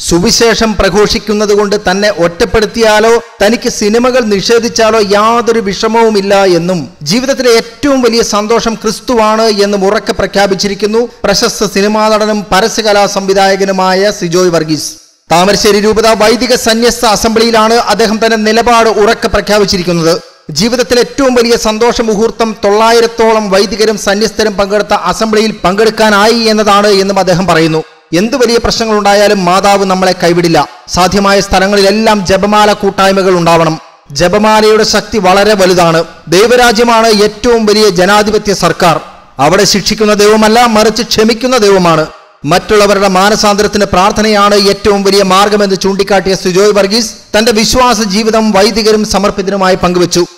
സുവിശേഷം പ്രഘോഷിക്കുന്നത് കൊണ്ട് തന്നെ ഒറ്റപ്പെടുത്തിയാലോ തനിക്ക് സിനിമകൾ നിഷേധിച്ചാലോ യാതൊരു വിഷമവുമില്ല എന്നും ജീവിതത്തിലെ ഏറ്റവും വലിയ സന്തോഷം ക്രിസ്തുവാണ് എന്നും ഉറക്കെ പ്രഖ്യാപിച്ചിരിക്കുന്നു പ്രശസ്ത സിനിമാ നടനും പരസ്യകലാ സംവിധായകനുമായ സിജോയ് വർഗീസ് താമരശ്ശേരി രൂപത വൈദിക സന്യസ്ത അസംബ്ലിയിലാണ് അദ്ദേഹം തന്റെ നിലപാട് ഉറക്കെ പ്രഖ്യാപിച്ചിരിക്കുന്നത് ജീവിതത്തിലെ ഏറ്റവും വലിയ സന്തോഷ മുഹൂർത്തം തൊള്ളായിരത്തോളം വൈദികരും സന്യസ്തരും പങ്കെടുത്ത അസംബ്ലിയിൽ പങ്കെടുക്കാനായി എന്നതാണ് എന്നും അദ്ദേഹം പറയുന്നു എന്ത് വലിയ പ്രശ്നങ്ങൾ ഉണ്ടായാലും മാതാവ് നമ്മളെ കൈവിടില്ല സാധ്യമായ സ്ഥലങ്ങളിലെല്ലാം ജപമാല കൂട്ടായ്മകൾ ഉണ്ടാവണം ജപമാലയുടെ ശക്തി വളരെ വലുതാണ് ദൈവരാജ്യമാണ് ഏറ്റവും വലിയ ജനാധിപത്യ സർക്കാർ അവിടെ ശിക്ഷിക്കുന്ന ദൈവമല്ല മറിച്ച് ക്ഷമിക്കുന്ന ദൈവമാണ് മറ്റുള്ളവരുടെ മാനസാന്തരത്തിന് പ്രാർത്ഥനയാണ് ഏറ്റവും വലിയ മാർഗമെന്ന് ചൂണ്ടിക്കാട്ടിയ സുജോയ് വർഗീസ് തന്റെ വിശ്വാസ ജീവിതം വൈദികരും സമർപ്പിതരുമായി പങ്കുവച്ചു